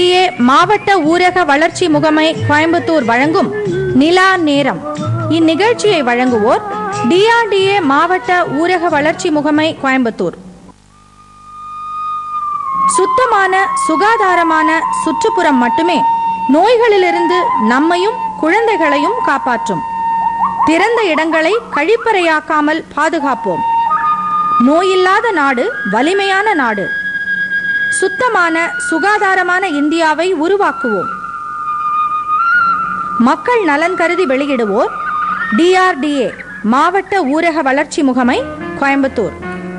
DRDA மாவட்ட ஊரக வளர்ச்சி முகமை கோயம்புத்தூர் வழங்கும் நிலா நேரம் இந்நிகழ்ச்சியை வழங்குவோர் டிஆர்டிஏ மாவட்ட ஊரக வளர்ச்சி முகமை கோயம்புத்தூர் சுத்தமான சுகாதாரமான சுற்றுப்புறம் மட்டுமே நோய்களிலிருந்து நம்மையும் குழந்தைகளையும் காப்பாற்றும் திறந்த இடங்களை கழிப்பறையாக்காமல் பாதுகாப்போம் நோயில்லாத நாடு வலிமையான நாடு சுத்தமான சுகாதாரமான இந்தியாவை உருவாக்குவோம் மக்கள் நலன் கருதி வெளியிடுவோர் டிஆர்டிஏ மாவட்ட ஊரக வளர்ச்சி முகமை கோயம்புத்தூர்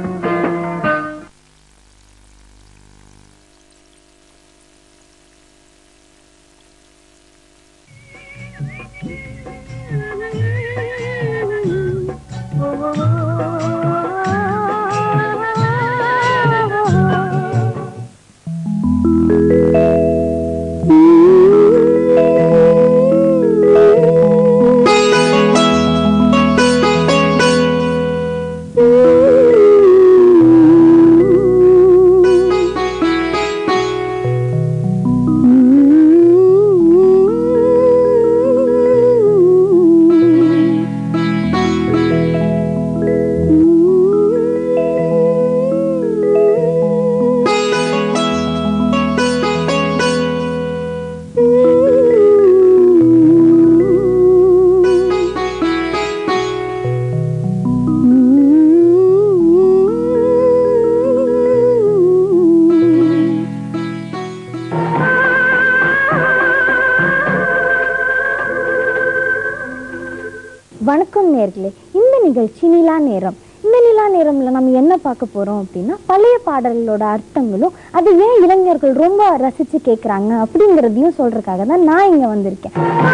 வணக்கம் நேர்களே இந்த நிகழ்ச்சி நிலா நேரம் இந்த நிலா நேரம்ல நம்ம என்ன பார்க்க போறோம் அப்படின்னா பழைய பாடல்களோட அர்த்தங்களும் அது ஏன் இளைஞர்கள் ரொம்ப ரசிச்சு கேட்குறாங்க அப்படிங்கிறதையும் சொல்றதுக்காக தான் நான் இங்க வந்திருக்கேன்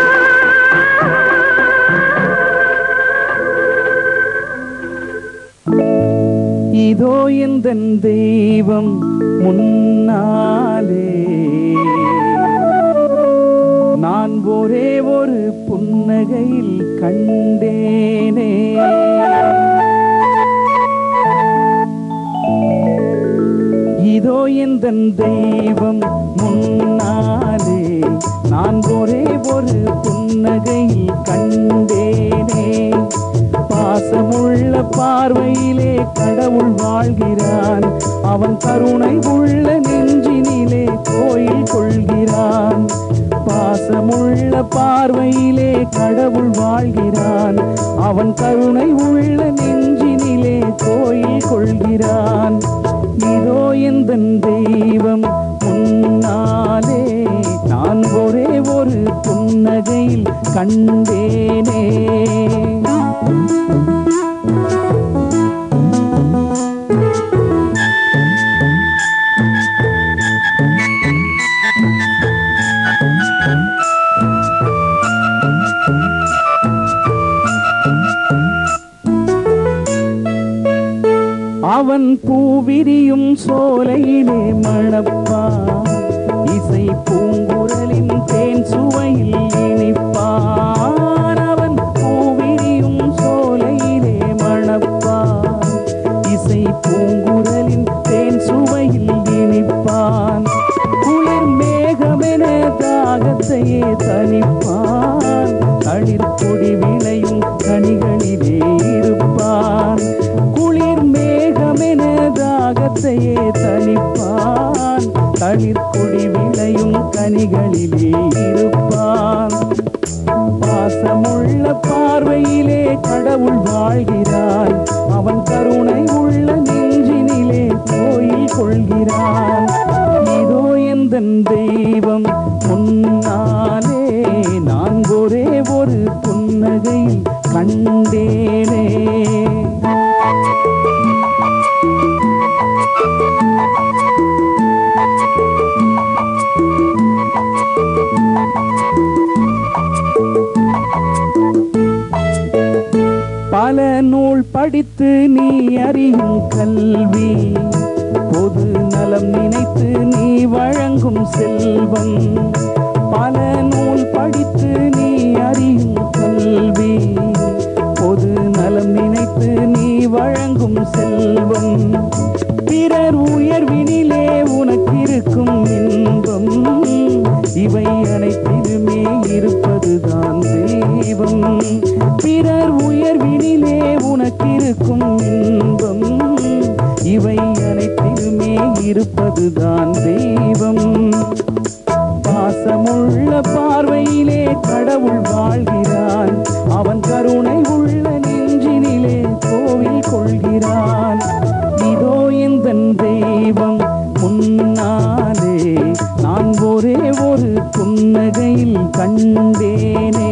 இதோ எந்த தெய்வம் முன்னாலே நான் ஒரே ஒரு புன்னகையில் கண்டேனே இதோ எந்த தெய்வம் முன்னாலே நான் ஒரே ஒரு புன்னகையில் கண்டேனே பாசமுள்ள பார்வையிலே கடவுள் வாழ்கிறான் அவன் கருணை உள்ள நெஞ்சினிலே கோயில் கொள்கிறான் பாசமுள்ள பார்வையிலே கடவுள் வாழ்கிறான் அவன் கருணை உள்ள நெஞ்சினிலே கோயில் கொள்கிறான் இதோ எந்த தெய்வம் முன்னாலே நான் ஒரே ஒரு புன்னகையில் கண்டேனே அவன் பூவிரியும் சோலையிலே மணப்பான் இசை பூங்குரலின் தேன் சுவையில் இனிப்பான் அவன் பூவிரியும் சோலையிலே மணப்பான் இசை பூங்குரலின் தேன் சுவையில் இனிப்பான் குளிர் மேகமென தாகத்தையே தனிப்பான் அழிற்கொடி விளையும் கனிகளிலே இருப்பான் குளிர் மேகமென தாகத்தையே தனிப்பான் தளிர்கொடி விளையும் கனிகளிலே இருப்பான் பாசமுள்ள பார்வையிலே கடவுள் வாழ்கிறான் அவன் கருணை உள்ள நெஞ்சினிலே கோயில் கொள்கிறான் இதோ எந்த தெய்வம் முன்னாலே நான் ஒரே ஒரு புன்னகையில் கண்டேனே பல நூல் படித்து நீ அறியும் கல்வி பொது நலம் நினைத்து நீ வழங்கும் செல்வம் பல நூல் படித்து நீ அறியும் கல்வி பொது நலம் நினைத்து நீ வழங்கும் செல்வம் பிறர் உயர்வினிலே உனக்கிருக்கும் இன்பம் பார்ப்பதுதான் தெய்வம் பாசமுள்ள பார்வையிலே கடவுள் வாழ்கிறான் அவன் கருணை உள்ள நெஞ்சினிலே கோவில் கொள்கிறான் இதோ இந்த தெய்வம் முன்னாலே நான் ஒரே ஒரு புன்னகையில் கண்டேனே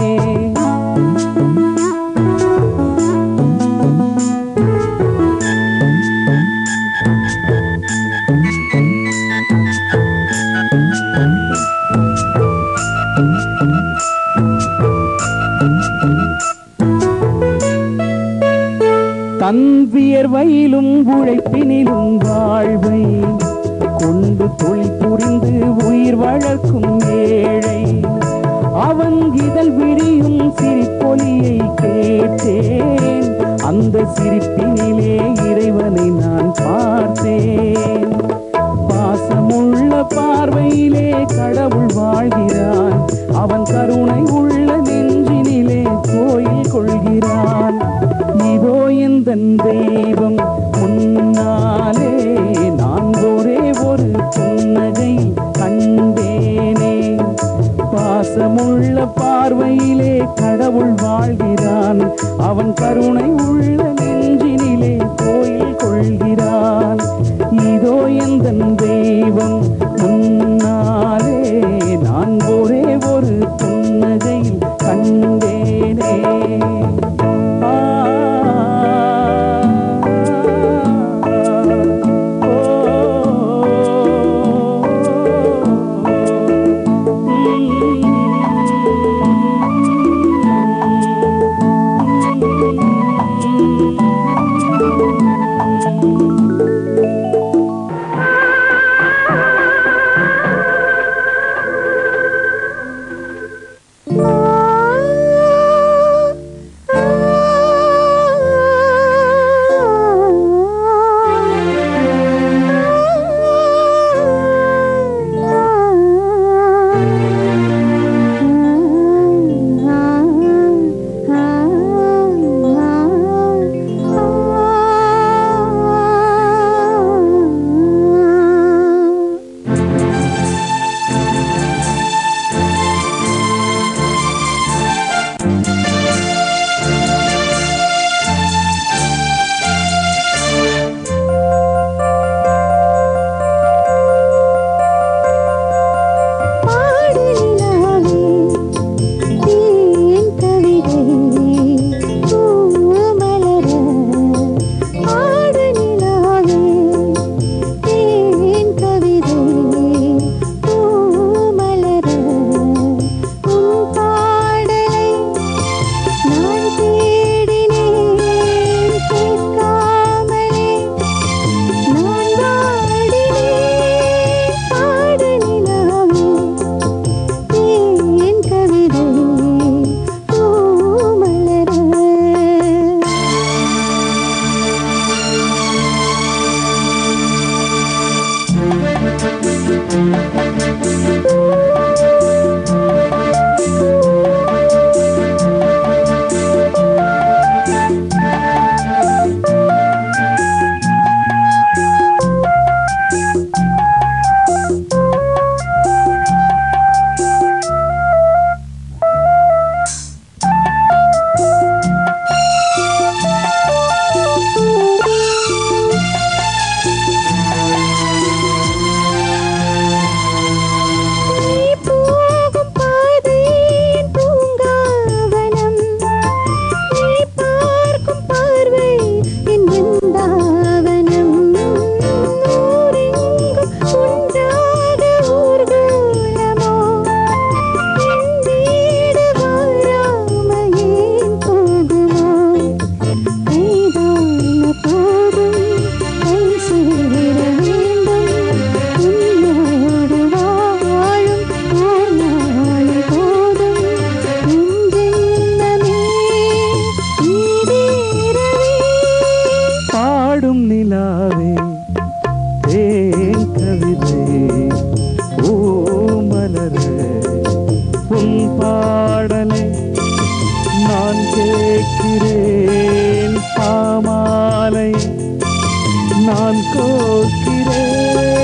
தன் வியர்வையிலும் உழைப்பினிலும் வாழ்வை கொண்டு தொழில் புரிந்து உயிர் வளர்க்கும் ஏழை அவன் இதழ் விரியும் சிரிப்பொலியை கேட்டேன் அந்த சிரிப்பினிலே இறைவனை நான் பார்த்தேன் பாசமுள்ள பார்வையிலே கடவுள் வாழ்கிறான் அவன் கருணை உள்ள நெஞ்சினிலே கோயில் கொள்கிறான் இதோ இந்த தெய்வம் முன்னாலே நான் ஒரே ஒரு புன்னகை கண்டேனே பாசமுள்ள பார்வையிலே கடவுள் வாழ்கிறான் அவன் கருணை உள்ள நெஞ்சினிலே கோயில் கொள்கிறான் இதோ எந்த தெய்வம் முன்னாலே நான் ஒரே ஒரு புன்னகையில் கண்டேனே ஆ, பாடலினாலே தேன் கவிதை பூமலர பாடலினாலே தேன் கவிதை பூமலர உன் பாடலை நான் தேடினேன் கேட்காமலே நான் வாடினேன் பாடலினாலே தேன் கவிதை பூமலர நீ போகும் பாதை பூங்காவனம் நீ பார்க்கும் பார்வை என் பிருந்தாவனம் ஊரெங்கும் ஒன்றாக ஊர்கோலமோ என் வீடு வாராமல் ஏன் போகுமோ கைதான போதும் கை சேர வேண்டும் உன்னோடு வாழும் ஓர் நாள் போதும் என் ஜென்மமே ஈடேறவே பாடும் நிலாவே தேன் கவிதை ஓ மலர உன் பாடலை நான் கேட்கிறேன் பாமாலை நான் கோக்கிறேன்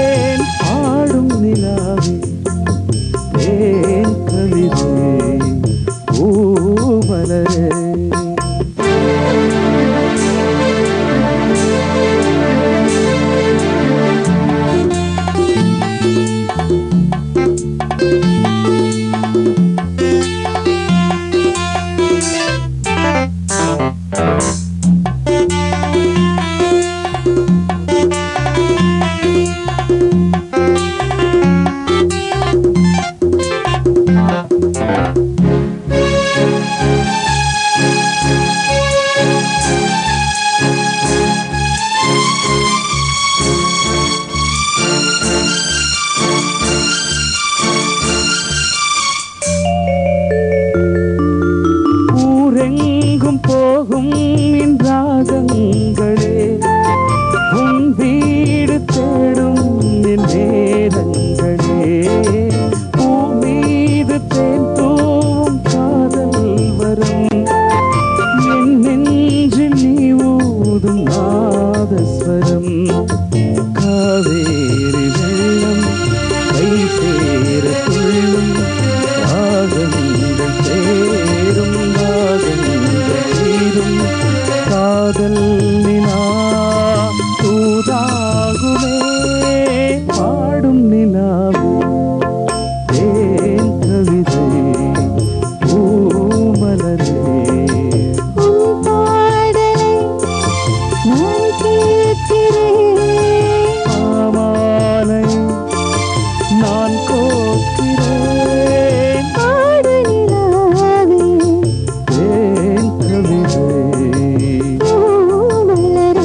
போக்கிறேன் பாடு நிலாவே தேன் கவிதை பூமலர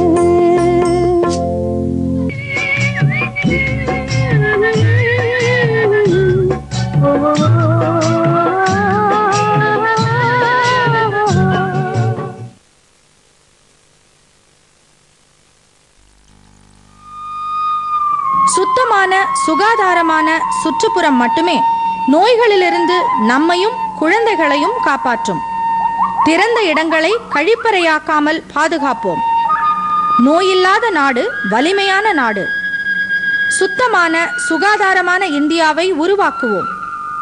சுத்தமான சுகாதாரமான சுற்றுப்புறம் மட்டுமே நோய்களிலிருந்து நம்மையும் குழந்தைகளையும் காப்பாற்றும் திறந்த இடங்களை கழிப்பறையாக்காமல் பாதுகாப்போம் நோயில்லாத நாடு வலிமையான நாடு சுத்தமான சுகாதாரமான இந்தியாவை உருவாக்குவோம்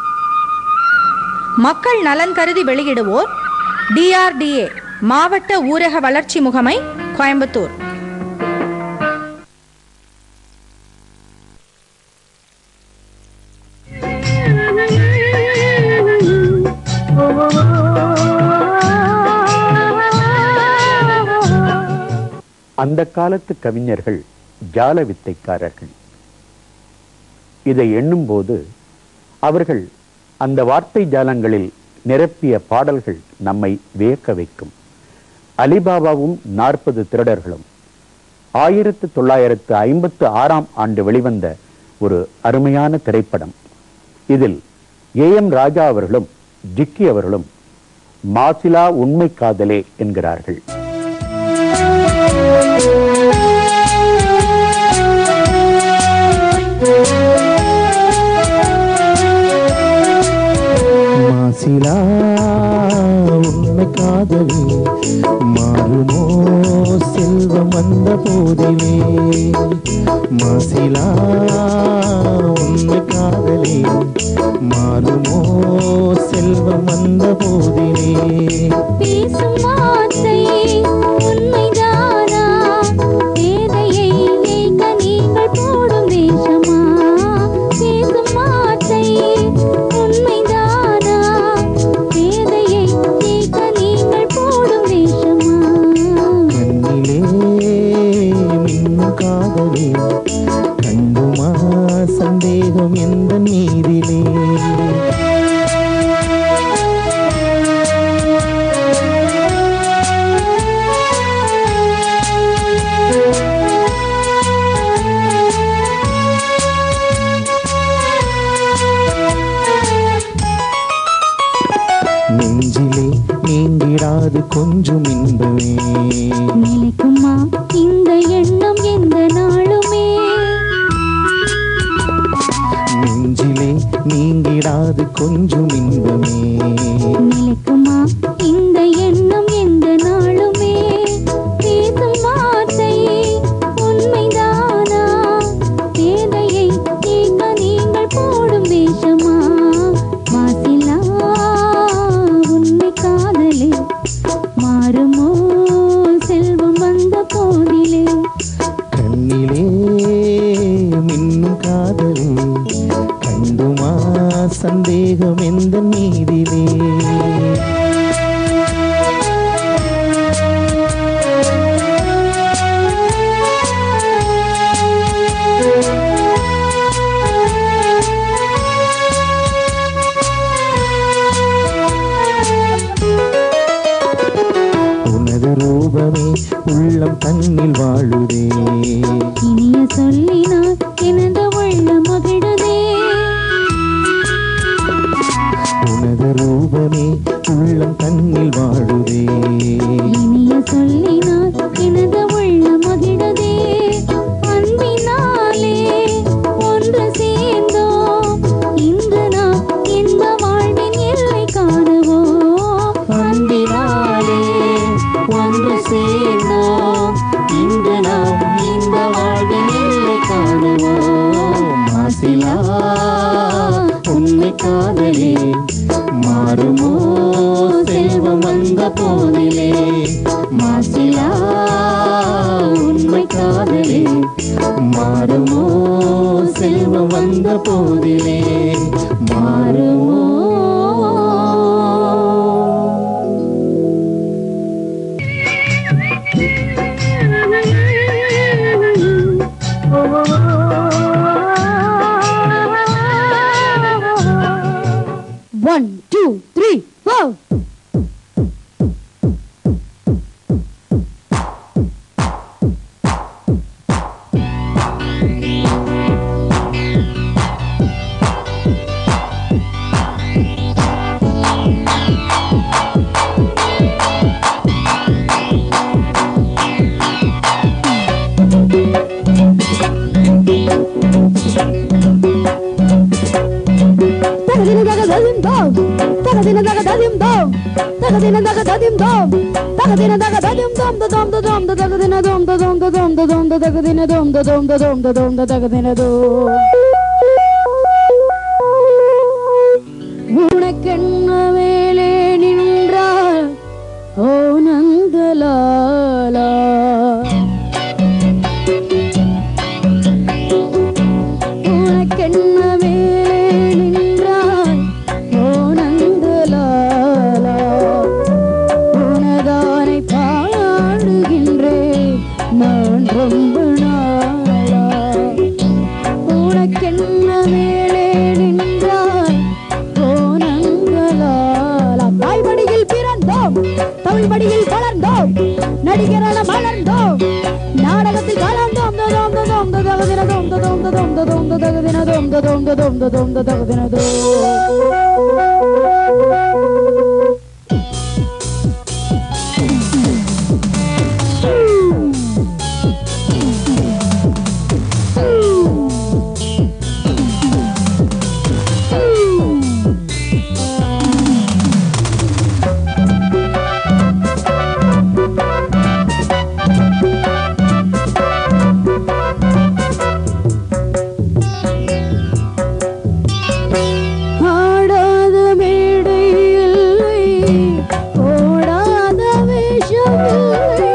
மக்கள் நலன் கருதி வெளியிடுவோர் டிஆர்டிஏ மாவட்ட ஊரக வளர்ச்சி முகமை கோயம்புத்தூர் அந்த காலத்து கவிஞர்கள் ஜால வித்தைக்காரர்கள் இதை எண்ணும்போது அவர்கள் அந்த வார்த்தை ஜாலங்களில் நிரப்பிய பாடல்கள் நம்மை வியக்க வைக்கும் அலிபாபாவும் நாற்பது திருடர்களும் ஆயிரத்து தொள்ளாயிரத்து ஐம்பத்து ஆறாம் ஆண்டு வெளிவந்த ஒரு அருமையான திரைப்படம் இதில் ஏ எம் ராஜா அவர்களும் ஜிக்கி அவர்களும் மாசிலா உண்மை காதலே என்கிறார்கள் மாசிலா உண்மை காதலே மாறுமோ செல்வம் வந்த போதிலே மாசிலா உண்மை காதலே மாறுமோ செல்வம் வந்த போதிலே பேசும் வார்த்தை உண்மைதானா பேதையை நீக்க நீங்கள் போடும் வேஷமா பேசும் வார்த்தை உண்மைதானா பேதையை நீக்க நீங்கள் போடும் வேஷமா கண்ணிலே மின்னும் காதலே கண்டுமா சந்தேகம் எந்த மீதிலே நெஞ்சிலே நீங்கிடாது கொஞ்சம் இன்பமே நிலைக்குமா இந்த எண்ணம் எந்த நாளுமே நெஞ்சிலே நீங்கிடாது கொஞ்சம் இன்பமே நிலைக்குமா இந்த எண்ணம் எந்த நாளுமே பேசும் வார்த்தை உண்மைதானா பேதையை கேட்க நீங்கள் போடும் வேஷமா வாசிலா உண்மை காதலே மாறுமோ செல்வம் வந்த போதிலே கண்ணிலே மின்னும் காதலே கண்டுமா சந்தேகம் எந்த மீதிலே உனது ரூபமே உள்ளம் தன்னில் வாழுதே இனிய சொல்லினால் எனது உள்ள மகிழுதே உனது ரூபமே உள்ளம் தன்னில் வாழுதே இனிய சொல்லினால் எனது உள்ள மகிழுதே அன்பினாலே ஒன்று சேர்ந்தோம் இன்று நாம் இன்ப வாழ்வின் எல்லை காணுவோம் அன்பினாலே ஒன்று சேர்ந்தோம் இன்று நாம் இந்த வாழ்வின் எல்லை காணுவோம் மாசிலா உண்மை காதலே மாறுமோ செல்வம் வந்த போதிலே மாசிலா உண்மை காதலே மாறுமோ செல்வம் வந்த போதிலே மாறுமோ ஓ ஒன் டூ த்ரீ ஃபோர் தகதின தகததிம் தோம் தகதின தகததிம் தோம் தகதின தகததிம் தோம் தகதின தகததிம் தோம் தோம் தோம் தகதின தோம் தோம் தோம் தோம் தகதின தோம் தோம் தோம் தோம் தகதின தோம் உனக்கென்ன வேலே நின்றால் ஓ நந்தலாலா உனக்கென்ன வேலே நின்றாய் ஓ நந்தலாலா உனதானை பாடுகின்றேன் நான் ரொம்ப நாளா உனக்கென்ன வேலே நின்றாய் ஓ நந்தலாலா தாய்மடியில் பிறந்தோம் தமிழ் மடியில் வளர்ந்தோம் நடிகரான மலர்ந்தோம் நாடகத்தில் கலந்தோம் ததோம் ததோம் ததகதின தோம் ததோம் ததோம் ததோம் ததகதின தோம் ததோம் ததோம் ததோம் ததகதின தோம் ஆடாத மேடை இல்லை ஓடாத வேஷம் இல்லை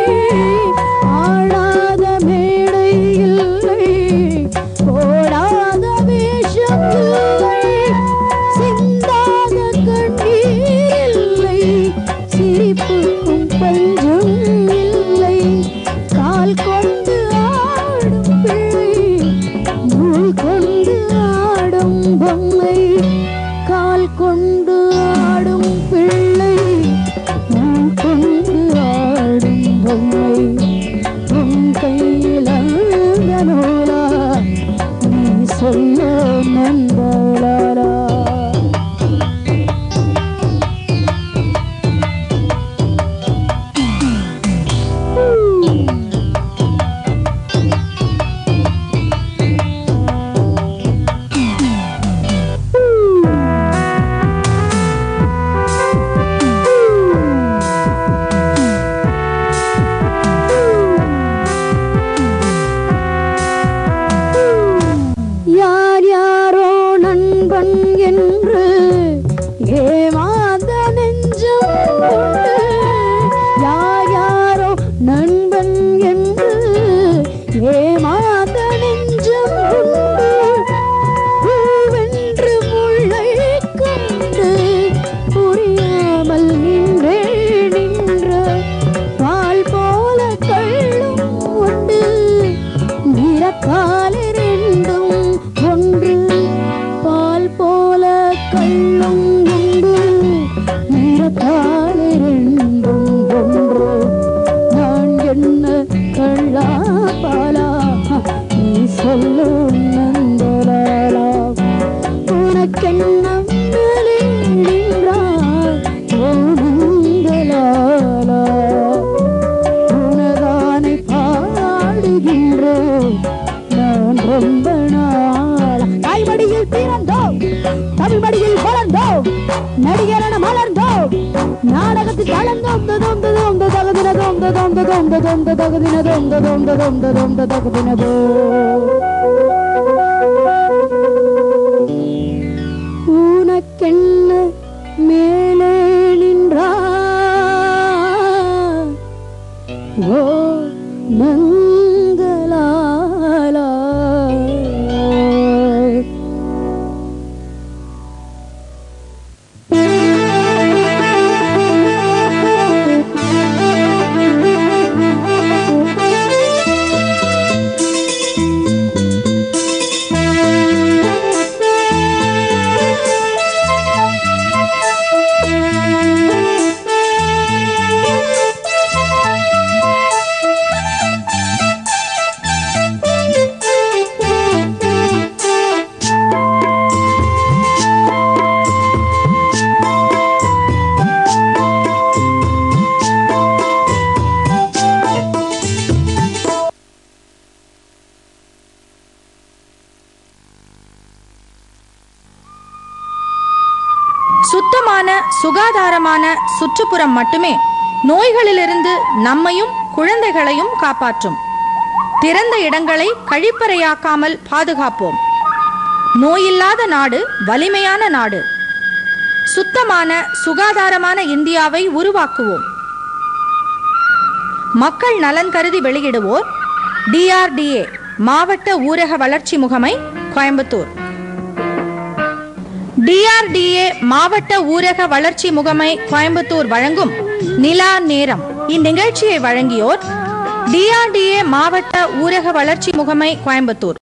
ஆடாத மேடை இல்லை ஓடாத வேஷம் இல்லை சிந்தாத கண்ணீர் இல்லை சிரிப்புக்கும் பஞ்சம் இல்லை கால் கொண்டு ஆடும் பிள்ளை நூல் கொண்டு ஆடும் பொம்மை கால் கொண்டு ஆடும் பிள்ளை நூல் கொண்டு ஆடும் பொம்மை உன் கையில் அந்த நூலா நீ சொல்ல நண்பலாரா யார் யாரோ நண்பன் என்று ஏமாந்த நெஞ்சம் உண்டு யார் யாரோ நண்பன் என்று ஏமாந்த நெஞ்சம் உண்டு பூவென்று முள்ளை கண்டு புரியாமல் நின்றே நின்ற பால் போல கள்ளும் உண்டு நிறக்கால ரெண்டும் ஒன்று பால் போல கள்ளும் உண்டு நிறக்கால ரெண்டும் ஒன்று நான் என்ன கள்ளா பாலா நீ சொல்லு நந்தலாலா உனக்கென்ன மேலே நின்றாய் ஓ நந்தலாலா உனதானை பாடுகின்றேன் நான் ரொம்ப நாளா தாய்மடியில் பிறந்தோம் தமிழ் மடியில் வளர்ந்தோம் நடிகரான மலர்ந்தோம் நாடகத்தில் கலந்தோம் ததோம் ததோம் ததகதின தோம் ததோம் ததோம் ததோம் ததகதின தோம் ததோம் ததோம் ததோம் ததகதின உனக்கென்ன மேலே நின்றா ஓ நங்கலாலா சுத்தமான சுகாதாரமான சுற்றுப்புறம் மட்டுமே நோய்களிலிருந்து நம்மையும் குழந்தைகளையும் காப்பாற்றும் திறந்த இடங்களை கழிப்பறையாக்காமல் பாதுகாப்போம் நோயில்லாத நாடு வலிமையான நாடு சுத்தமான சுகாதாரமான இந்தியாவை உருவாக்குவோம் மக்கள் நலன் கருதி வெளியிடுவோர் டிஆர்டிஏ மாவட்ட ஊரக வளர்ச்சி முகமை கோயம்புத்தூர் டிஆர்டிஏ மாவட்ட ஊரக வளர்ச்சி முகமை கோயம்புத்தூர் வழங்கும் நிலா நேரம் இந்நிகழ்ச்சியை வழங்கியோர் டிஆர்டிஏ மாவட்ட ஊரக வளர்ச்சி முகமை கோயம்புத்தூர்